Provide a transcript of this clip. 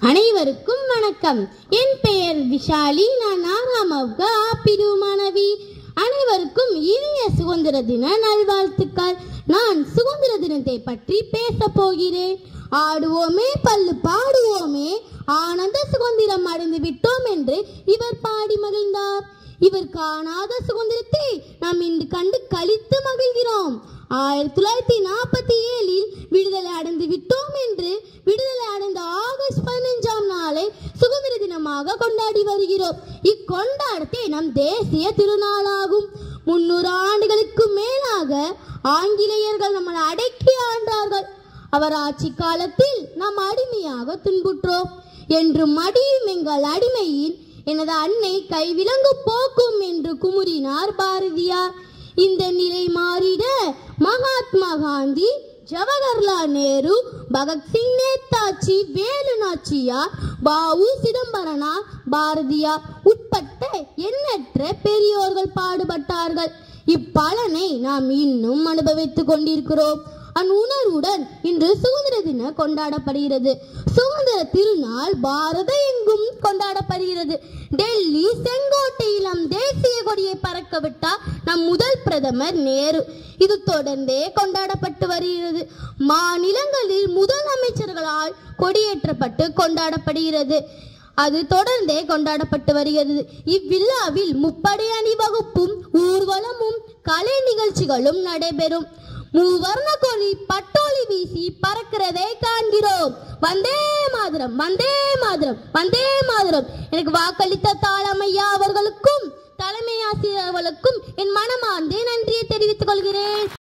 அனைவருக்கும் வணக்கம் என் பெயர் விஷாலி நான் ஆறாம் வகுப்பு ஆப்பிடு மாணவி அனைவருக்கும் இனிய சுதந்திர தின நல்வாழ்த்துக்கள் நான் சுதந்திர தினத்தை பற்றி பேச போகிறேன் ஆடுவோமே பல்லு பாடுவோமே ஆனந்த சுதந்திரம் அடைந்து விட்டோம் என்று இவர் பாடி மகிழ்ந்தார் இவர் காணாத சுதந்திரத்தை நாம் இன்று கண்டு கழித்து மகிழ்கிறோம் ஆயிரத்தி தொள்ளாயிரத்தி நாற்பத்தி ஏழில் விடுதலை அடைந்து விட்டோம் என்று விடுதலை அடைந்த ஆகஸ்ட் பதினைஞ்சாம் நாளை சுதந்திர தினமாக கொண்டாடி வருகிறோம் இக்கொண்டாட்டத்தை நம் தேசிய திருநாளாகும் முன்னூறு ஆண்டுகளுக்கு மேலாக ஆங்கிலேயர்கள் நம்மளை அடக்கி ஆண்டார்கள் அவர் ஆட்சி காலத்தில் நாம் அடிமையாக துன்புற்றோம் என்று மடியும் எங்கள் அடிமையின் எனது அன்னை கைவிலங்கு போக்கும் என்று குமுறினார் பாரதியார் இந்த நிலை மாறிட மகாத்மா காந்தி ஜவஹர்லால் நேரு பகத்சிங் நேதாஜி வேலு நாச்சியார் பாவு சிதம்பரனார் பாரதியார் உட்பட்ட எண்ணற்ற பெரியோர்கள் பாடுபட்டார்கள் இப்பலனை நாம் இன்னும் அனுபவித்துக் கொண்டிருக்கிறோம் அந்உணர்வுடன் இன்று சுதந்திர தினம் கொண்டாடப்படுகிறது சுதந்திர திருநாள் பாரத எங்கும் கொண்டாடப்படுகிறது டெல்லி செங்கோட்டையில் நம் தேசிய கொடியை பறக்க விட்டார் நம் முதல் பிரதமர் நேரு இது தொடர்ந்தே கொண்டாடப்பட்டு வருகிறது மாநிலங்களில் முதலமைச்சர்களால் கொடியேற்றப்பட்டு கொண்டாடப்படுகிறது அது தொடர்ந்தே கொண்டாடப்பட்டு வருகிறது இவ்விழாவில் முப்படை அணிவகுப்பும் ஊர்வலமும் கலை நிகழ்ச்சிகளும் நடைபெறும் மூவர்ண கொடி பட்டோலி வீசி பறக்கிறதை காண்கிறோம் வந்தே மாதரம் வந்தே மாதரம் வந்தே மாதரம் எனக்கு வாக்களித்த தாளமையா அவர்களுக்கும் தலைமை ஆசிரியர் அவர்களுக்கும் என் மனமார்ந்தே நன்றியை தெரிவித்துக் கொள்கிறேன்